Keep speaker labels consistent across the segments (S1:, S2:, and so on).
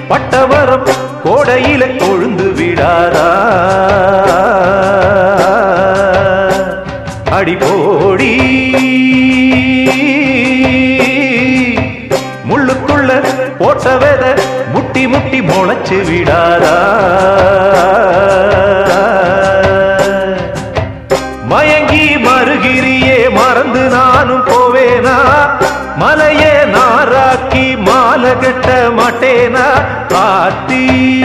S1: பட்டவரம் கோடையில கொழுந்து விடாதா அடிபோடி முள்ளுக்குள்ள போட்ட வித முட்டி முட்டி முளைச்சு விடாதா மயங்கி மறுகிரியே மறந்து நானும் போவேனா மலையே நாராக்கி மாலை கட்ட மாட்டேனா காத்தி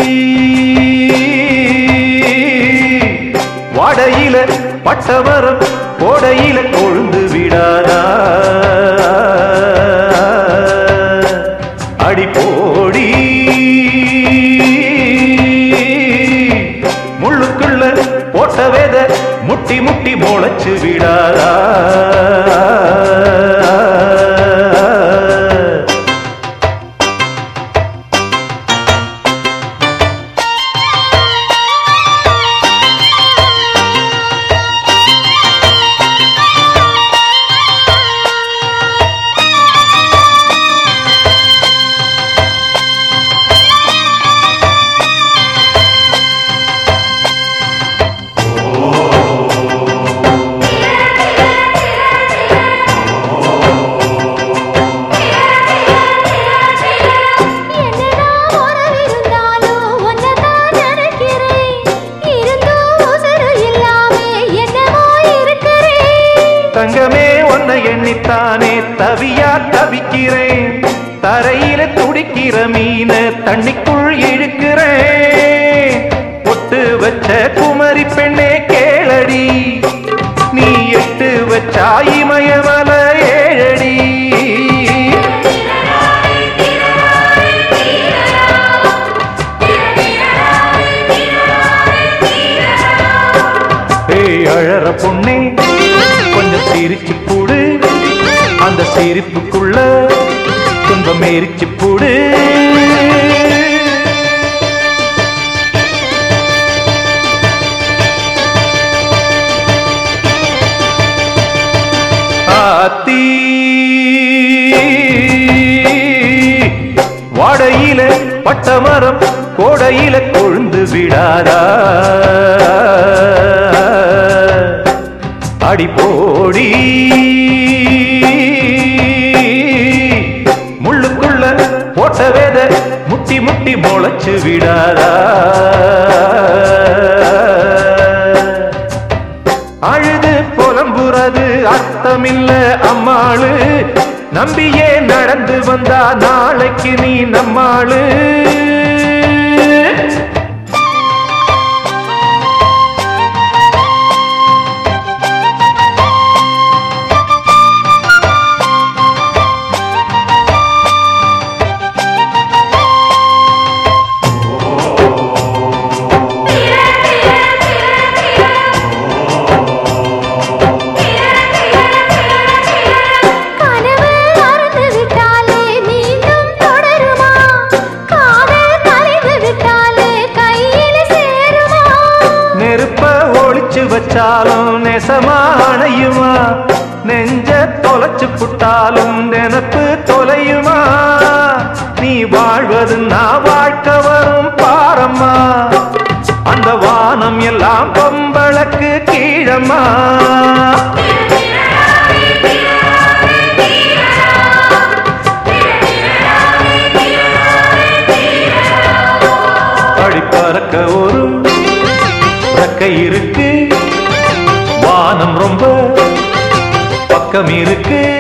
S1: வாடையில பட்டவரம் கோடையில கொழுந்து விடாதா அடிப்போடி முள்ளுக்குள்ள போட்ட வேத முட்டி முட்டி முளைச்சு விடாதா
S2: என்னதான் உறவிருந்தாலும் உன்னைத்தான் நினைக்கிறேன். இருந்தும் உசுரு இல்லாம என்னமோ இருக்கிறேன்.
S1: தங்கமே உன்னை எண்ணித்தானே தவியா தவிக்கிறேன் தரையில துடிக்கிற மீன தண்ணிக்குள் இழுக்கிறேன் பொட்டு வச்ச குமரி பெண்ணே கேளடி நீ எட்டு வச்சா இமயமல ஏழடி ஏய் அழற பொண்ணே கொஞ்சம் சிரிச்சு போடு அந்த சிரிப்புக்குள்ள துன்பம் எரிச்சு போடு ஆத்தி வாடையில பட்டமரம் கோடையில கொழுந்து விடாதா அடிப்போடி முள்ளுக்குள்ள போட்ட வேத முட்டி முட்டி முளைச்சு விடாதா அழுது புலம்புறது அர்த்தமில்ல அம்மாளு நம்பியே நடந்து வந்தா நாளைக்கு நீ நம்மாளு
S2: கனவு மறந்து விட்டாலே மீண்டும் தொடருமா காதல் கலைந்து விட்டாலே கையில் சேருமா
S1: நெருப்ப ஒளிச்சு வச்சாலும் நெசமா அணையுமா நெஞ்ச தொலைச்சு புட்டாலும் நினப்பு தொலையுமா நீ வாழ்வது நான் வாழ்க்கை வரும் பாரம்மா அந்த வானம் எல்லாம் பொம்பளக்கு கீழம்மா பறக்க ஒரு ரெக்கை இருக்கு வானம் ரொம்ப பக்கம் இருக்கு